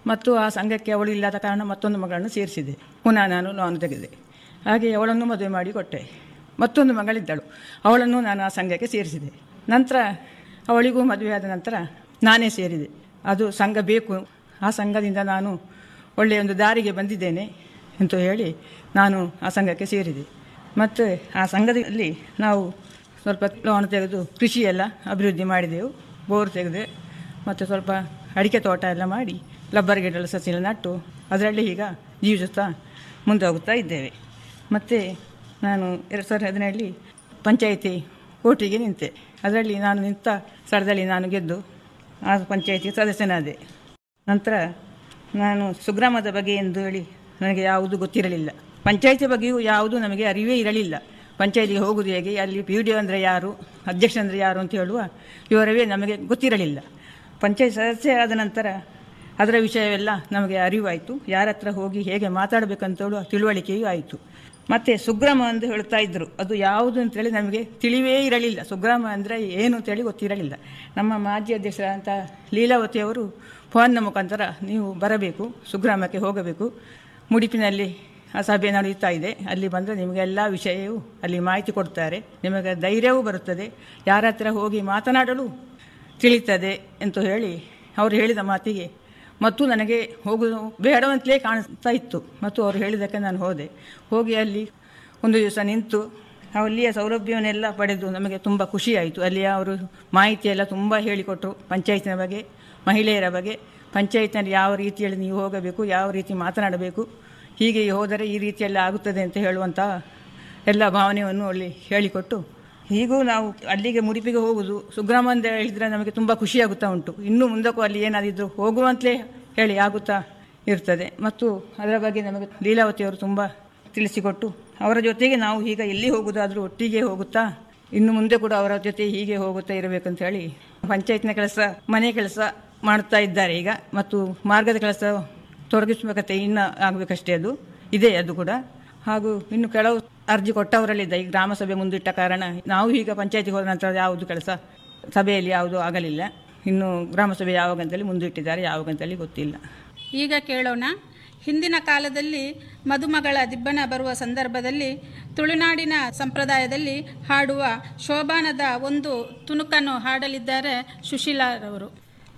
ಮತ್ತು ಆ ಸಂಘಕ್ಕೆ ಅವಳು ಇಲ್ಲದ ಕಾರಣ ಮತ್ತೊಂದು ಮಗಳನ್ನು ಸೇರಿಸಿದೆ ಪುನಃ ನಾನು ಲೋನ್ ತೆಗೆದೆ ಹಾಗೆ ಅವಳನ್ನು ಮದುವೆ ಮಾಡಿ ಕೊಟ್ಟೆ ಮತ್ತೊಂದು ಮಗಳಿದ್ದಳು ಅವಳನ್ನು ನಾನು ಆ ಸಂಘಕ್ಕೆ ಸೇರಿಸಿದೆ ನಂತರ ಅವಳಿಗೂ ಮದುವೆಯಾದ ನಂತರ ನಾನೇ ಸೇರಿದೆ ಅದು ಸಂಘ ಬೇಕು ಆ ಸಂಘದಿಂದ ನಾನು ಒಳ್ಳೆಯ ಒಂದು ದಾರಿಗೆ ಬಂದಿದ್ದೇನೆ ಅಂತ ಹೇಳಿ ನಾನು ಆ ಸಂಘಕ್ಕೆ ಸೇರಿದೆ ಮತ್ತು ಆ ಸಂಘದಲ್ಲಿ ನಾವು ಸ್ವಲ್ಪ ಲೋನ್ ತೆಗೆದು ಕೃಷಿಯೆಲ್ಲ ಅಭಿವೃದ್ಧಿ ಮಾಡಿದೆವು ಬೋರ್ ತೆಗೆದೆ ಮತ್ತು ಸ್ವಲ್ಪ ಅಡಿಕೆ ತೋಟ ಎಲ್ಲ ಮಾಡಿ ರಬ್ಬರ್ ಗಿಡಗಳ ಸಸಿ ಎಲ್ಲ ನಟ್ಟು ಅದರಲ್ಲಿ ಈಗ ಜೀವಿಸುತ್ತಾ ಮುಂದೆ ಹೋಗುತ್ತಾ ಇದ್ದೇವೆ ಮತ್ತು ನಾನು ಎರಡು ಸಾವಿರದ ಹದಿನೇಳಲ್ಲಿ ಪಂಚಾಯಿತಿ ಓಟಿಗೆ ನಿಂತೆ ಅದರಲ್ಲಿ ನಾನು ನಿಂತ ಸ್ಥಳದಲ್ಲಿ ನಾನು ಗೆದ್ದು ಆ ಪಂಚಾಯಿತಿ ಸದಸ್ಯನಾದೆ ನಂತರ ನಾನು ಸುಗ್ರಾಮದ ಬಗ್ಗೆ ಎಂದು ಹೇಳಿ ನನಗೆ ಯಾವುದು ಗೊತ್ತಿರಲಿಲ್ಲ ಪಂಚಾಯಿತಿ ಬಗ್ಗೆಯೂ ಯಾವುದೂ ನಮಗೆ ಅರಿವೇ ಇರಲಿಲ್ಲ ಪಂಚಾಯಿತಿಗೆ ಹೋಗುವುದು ಹೇಗೆ ಅಲ್ಲಿ ಪಿ ಡಿ ಅಂದರೆ ಯಾರು ಅಧ್ಯಕ್ಷ ಅಂದರೆ ಯಾರು ಅಂತ ಹೇಳುವ ವಿವರವೇ ನಮಗೆ ಗೊತ್ತಿರಲಿಲ್ಲ ಪಂಚಾಯತ್ ಸದಸ್ಯ ಆದ ನಂತರ ಅದರ ವಿಷಯವೆಲ್ಲ ನಮಗೆ ಅರಿವಾಯಿತು ಯಾರ ಹತ್ರ ಹೋಗಿ ಹೇಗೆ ಮಾತಾಡಬೇಕಂತ ಹೇಳುವ ತಿಳುವಳಿಕೆಯೂ ಆಯಿತು ಮತ್ತು ಸುಗ್ರಾಮ ಎಂದು ಹೇಳ್ತಾ ಇದ್ದರು ಅದು ಯಾವುದು ಅಂತೇಳಿ ನಮಗೆ ತಿಳಿವೇ ಇರಲಿಲ್ಲ ಸುಗ್ರಾಮ ಅಂದರೆ ಏನು ಅಂತೇಳಿ ಗೊತ್ತಿರಲಿಲ್ಲ ನಮ್ಮ ಮಾಜಿ ಅಧ್ಯಕ್ಷರಾದಂಥ ಲೀಲಾವತಿಯವರು ಫೋನ್ನ ಮುಖಾಂತರ ನೀವು ಬರಬೇಕು ಸುಗ್ರಾಮಕ್ಕೆ ಹೋಗಬೇಕು ಮುಡಿಪಿನಲ್ಲಿ ಆ ಸಭೆ ನಡೆಯುತ್ತಾ ಇದೆ ಅಲ್ಲಿ ಬಂದರೆ ನಿಮಗೆ ಎಲ್ಲ ವಿಷಯವೂ ಅಲ್ಲಿ ಮಾಹಿತಿ ಕೊಡ್ತಾರೆ ನಿಮಗೆ ಧೈರ್ಯವೂ ಬರುತ್ತದೆ ಯಾರ ಹತ್ರ ಹೋಗಿ ಮಾತನಾಡಲು ತಿಳಿತದೆ ಅಂತ ಹೇಳಿ ಅವರು ಹೇಳಿದ ಮಾತಿಗೆ ಮತ್ತು ನನಗೆ ಹೋಗುವುದು ಬೇಡವಂತಲೇ ಕಾಣಿಸ್ತಾ ಇತ್ತು ಮತ್ತು ಅವರು ಹೇಳಿದ್ದಕ್ಕೆ ನಾನು ಹೋದೆ ಹೋಗಿ ಅಲ್ಲಿ ಒಂದು ದಿವಸ ನಿಂತು ಅಲ್ಲಿಯ ಸೌಲಭ್ಯವನ್ನೆಲ್ಲ ಪಡೆದು ನಮಗೆ ತುಂಬ ಖುಷಿಯಾಯಿತು ಅಲ್ಲಿಯ ಅವರು ಮಾಹಿತಿಯೆಲ್ಲ ತುಂಬ ಹೇಳಿಕೊಟ್ಟರು ಪಂಚಾಯತಿನ ಬಗ್ಗೆ ಮಹಿಳೆಯರ ಬಗ್ಗೆ ಪಂಚಾಯತ್ನಲ್ಲಿ ಯಾವ ರೀತಿಯಲ್ಲಿ ನೀವು ಹೋಗಬೇಕು ಯಾವ ರೀತಿ ಮಾತನಾಡಬೇಕು ಹೀಗೆ ಹೋದರೆ ಈ ರೀತಿಯಲ್ಲಿ ಆಗುತ್ತದೆ ಅಂತ ಹೇಳುವಂಥ ಎಲ್ಲ ಭಾವನೆಯನ್ನು ಅಲ್ಲಿ ಹೇಳಿಕೊಟ್ಟು ಹೀಗೂ ನಾವು ಅಲ್ಲಿಗೆ ಮುಡಿಪಿಗೆ ಹೋಗುವುದು ಸುಗ್ರಾಮ ಅಂತ ಹೇಳಿದರೆ ನಮಗೆ ತುಂಬ ಖುಷಿಯಾಗುತ್ತಾ ಉಂಟು ಇನ್ನು ಮುಂದಕ್ಕೂ ಅಲ್ಲಿ ಏನಾದಿದ್ರು ಹೋಗುವಂತಲೇ ಹೇಳಿ ಆಗುತ್ತಾ ಇರ್ತದೆ ಮತ್ತು ಅದರ ಬಗ್ಗೆ ನಮಗೆ ಲೀಲಾವತಿಯವರು ತುಂಬ ತಿಳಿಸಿಕೊಟ್ಟು ಅವರ ಜೊತೆಗೆ ನಾವು ಈಗ ಎಲ್ಲಿ ಹೋಗುವುದಾದರೂ ಒಟ್ಟಿಗೆ ಹೋಗುತ್ತಾ ಇನ್ನು ಮುಂದೆ ಕೂಡ ಅವರ ಜೊತೆ ಹೀಗೆ ಹೋಗುತ್ತಾ ಇರಬೇಕಂತ ಹೇಳಿ ಪಂಚಾಯತ್ನ ಕೆಲಸ ಮನೆ ಕೆಲಸ ಮಾಡುತ್ತಾ ಇದ್ದಾರೆ ಈಗ ಮತ್ತು ಮಾರ್ಗದ ಕೆಲಸ ತೊಡಗಿಸಬೇಕಂತೆ ಇನ್ನು ಆಗಬೇಕಷ್ಟೇ ಅದು ಇದೆ ಅದು ಕೂಡ ಹಾಗೂ ಇನ್ನು ಕೆಲವು ಅರ್ಜಿ ಕೊಟ್ಟವರಲ್ಲಿದ್ದ ಈ ಗ್ರಾಮ ಸಭೆ ಮುಂದಿಟ್ಟ ಕಾರಣ ನಾವು ಈಗ ಪಂಚಾಯತಿಗೆ ಹೋದ ನಂತರ ಯಾವುದು ಕೆಲಸ ಸಭೆಯಲ್ಲಿ ಯಾವುದು ಆಗಲಿಲ್ಲ ಇನ್ನು ಗ್ರಾಮ ಸಭೆ ಯಾವಾಗ ಅಂತೇಳಿ ಮುಂದಿಟ್ಟಿದ್ದಾರೆ ಯಾವಾಗ ಅಂತೇಳಿ ಗೊತ್ತಿಲ್ಲ ಈಗ ಕೇಳೋಣ ಹಿಂದಿನ ಕಾಲದಲ್ಲಿ ಮದುಮಗಳ ದಿಬ್ಬಣ ಬರುವ ಸಂದರ್ಭದಲ್ಲಿ ತುಳುನಾಡಿನ ಸಂಪ್ರದಾಯದಲ್ಲಿ ಹಾಡುವ ಶೋಭಾನದ ಒಂದು ತುಣುಕನ್ನು ಹಾಡಲಿದ್ದಾರೆ ಸುಶೀಲಾರವರು